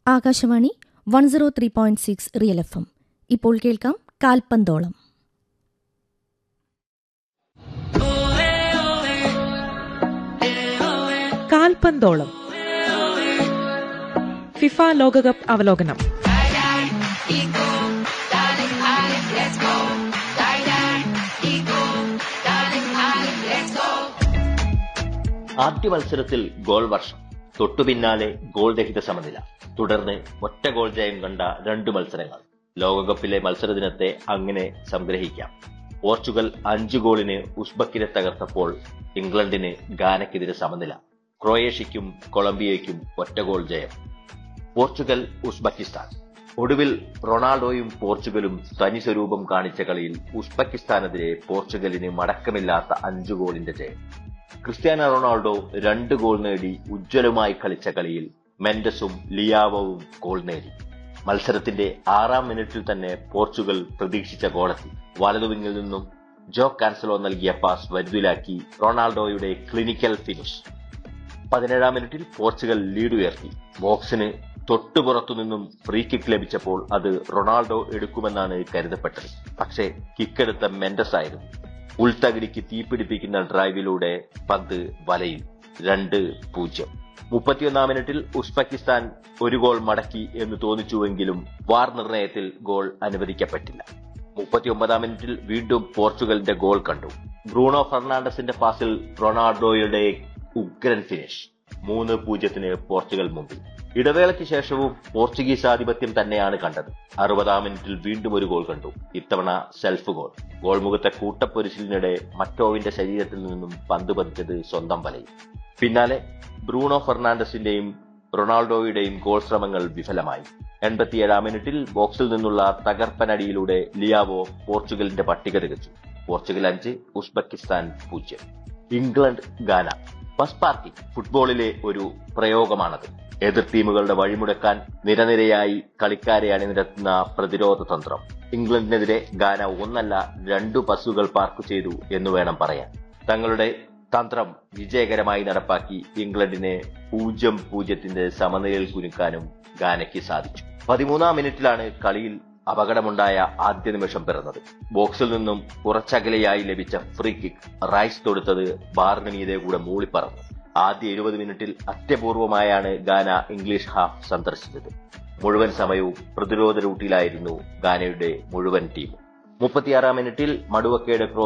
Akashvani one zero three point six real F M ഇപ്പോൾ കേൾക്കാം കാൽപ്പന്തോളം കാൽപന്തോളം FIFA ലോകകപ്പ് അവലോകനം ആദ്യ മത്സരത്തിൽ ഗോൾ വർഷം തൊട്ടുപിന്നാലെ ഗോൾ രഹിത സമനില തുടർന്ന് ഒറ്റ ഗോൾ ജയം കണ്ട രണ്ട് മത്സരങ്ങൾ ലോകകപ്പിലെ മത്സരദിനത്തെ അങ്ങനെ സംഗ്രഹിക്കാം പോർച്ചുഗൽ അഞ്ച് ഗോളിന് ഉസ്ബക്കിനെ തകർത്തപ്പോൾ ഇംഗ്ലണ്ടിന് ഗാനയ്ക്കെതിരെ സമനില ക്രൊയേഷ്യയ്ക്കും കൊളംബിയയ്ക്കും ഒറ്റ ഗോൾ ജയം പോർച്ചുഗൽ ഉസ്ബെക്കിസ്ഥാൻ ഒടുവിൽ റൊണാൾഡോയും പോർച്ചുഗലും തനി സ്വരൂപം കാണിച്ച കളിയിൽ ഉസ്ബെക്കിസ്ഥാനെതിരെ പോർച്ചുഗലിന് മടക്കമില്ലാത്ത അഞ്ചു ഗോളിന്റെ ജയം ക്രിസ്ത്യാനോ റൊണാൾഡോ രണ്ട് ഗോൾ നേടി ഉജ്ജ്വലമായി കളിച്ച കളിയിൽ മെൻഡസും ലിയാവോവും ഗോൾ നേടി മത്സരത്തിന്റെ ആറാം മിനിറ്റിൽ തന്നെ പോർച്ചുഗൽ പ്രതീക്ഷിച്ച ഗോളെത്തി വലതുവിങ്ങിൽ നിന്നും ജോ കാൻസലോ നൽകിയ പാസ് വലുതിലാക്കി റൊണാൾഡോയുടെ ക്ലിനിക്കൽ ഫിനിഷ് പതിനേഴാം മിനിറ്റിൽ പോർച്ചുഗൽ ലീഡ് ഉയർത്തി ബോക്സിന് തൊട്ടുപുറത്തു നിന്നും ഫ്രീ കിക്ക് ലഭിച്ചപ്പോൾ അത് റൊണാൾഡോ എടുക്കുമെന്നാണ് കരുതപ്പെട്ടത് പക്ഷേ കിക്കെടുത്ത മെൻഡസ് ആയിരുന്നു ഉൾത്തകിടിക്ക് തീപിടിപ്പിക്കുന്ന ഡ്രൈവിലൂടെ പന്ത് വലയിൽ രണ്ട് പൂജ്യം മുപ്പത്തിയൊന്നാം മിനിറ്റിൽ ഉസ്ബെക്കിസ്ഥാൻ ഒരു ഗോൾ മടക്കി എന്ന് തോന്നിച്ചുവെങ്കിലും വാർ നിർണയത്തിൽ ഗോൾ അനുവദിക്കപ്പെട്ടില്ല മുപ്പത്തിയൊമ്പതാം മിനിറ്റിൽ വീണ്ടും പോർച്ചുഗലിന്റെ ഗോൾ കണ്ടു ബ്രൂണോ ഫെർണാണ്ടസിന്റെ പാസിൽ റൊണാൾഡോയുടെ ഉഗ്രൻ ഫിനിഷ് മൂന്ന് പൂജ്യത്തിന് പോർച്ചുഗൽ മുമ്പിൽ ഇടവേളയ്ക്ക് ശേഷവും പോർച്ചുഗീസ് ആധിപത്യം തന്നെയാണ് കണ്ടത് അറുപതാം മിനിറ്റിൽ വീണ്ടും ഒരു ഗോൾ കണ്ടു ഇത്തവണ സെൽഫ് ഗോൾ ഗോൾ മുഖത്തെ കൂട്ടപ്പൊരിച്ചിലിനിടെ മറ്റോവിന്റെ ശരീരത്തിൽ നിന്നും പന്ത് പതിച്ചത് സ്വന്തം വലയിൽ പിന്നാലെ ബ്രൂണോ ഫെർണാണ്ടസിന്റെയും റൊണാൾഡോയുടെയും ഗോൾ ശ്രമങ്ങൾ വിഫലമായി എൺപത്തിയേഴാം മിനിറ്റിൽ ബോക്സിൽ നിന്നുള്ള തകർപ്പനടിയിലൂടെ ലിയാവോ പോർച്ചുഗലിന്റെ പട്ടിക തികച്ചു പോർച്ചുഗൽ അഞ്ച് ഉസ്ബെക്കിസ്ഥാൻ പൂജ്യം ഇംഗ്ലണ്ട് ഗാന ബസ് പാർക്കിംഗ് ഫുട്ബോളിലെ ഒരു പ്രയോഗമാണത് എതിർ ടീമുകളുടെ വഴിമുടക്കാൻ നിരനിരയായി കളിക്കാരെ അണിനിരത്തുന്ന പ്രതിരോധ തന്ത്രം ഇംഗ്ലണ്ടിനെതിരെ ഗാന ഒന്നല്ല രണ്ടു ബസ്സുകൾ പാർക്ക് ചെയ്തു എന്ന് വേണം പറയാൻ തങ്ങളുടെ തന്ത്രം വിജയകരമായി നടപ്പാക്കി ഇംഗ്ലണ്ടിനെ പൂജ്യം പൂജ്യത്തിന്റെ സമനിലയിൽ കുനിക്കാനും ഗാനയ്ക്ക് സാധിച്ചു പതിമൂന്നാം മിനിറ്റിലാണ് കളിയിൽ അപകടമുണ്ടായ ആദ്യ നിമിഷം പിറന്നത് ബോക്സിൽ നിന്നും കുറച്ചകലെയായി ലഭിച്ച ഫ്രീ കിക്ക് റൈസ് തൊടുത്തത് ബാറിന് മീതെ കൂടെ മൂളിപ്പറന്നു ആദ്യ എഴുപത് മിനിറ്റിൽ അത്യപൂർവമായാണ് ഗാന ഇംഗ്ലീഷ് ഹാഫ് സന്ദർശിച്ചത് മുഴുവൻ സമയവും പ്രതിരോധ റൂട്ടിലായിരുന്നു ഗാനയുടെ മുഴുവൻ ടീം മുപ്പത്തിയാറാം മിനിറ്റിൽ മടുവക്കയുടെ ക്രോസ്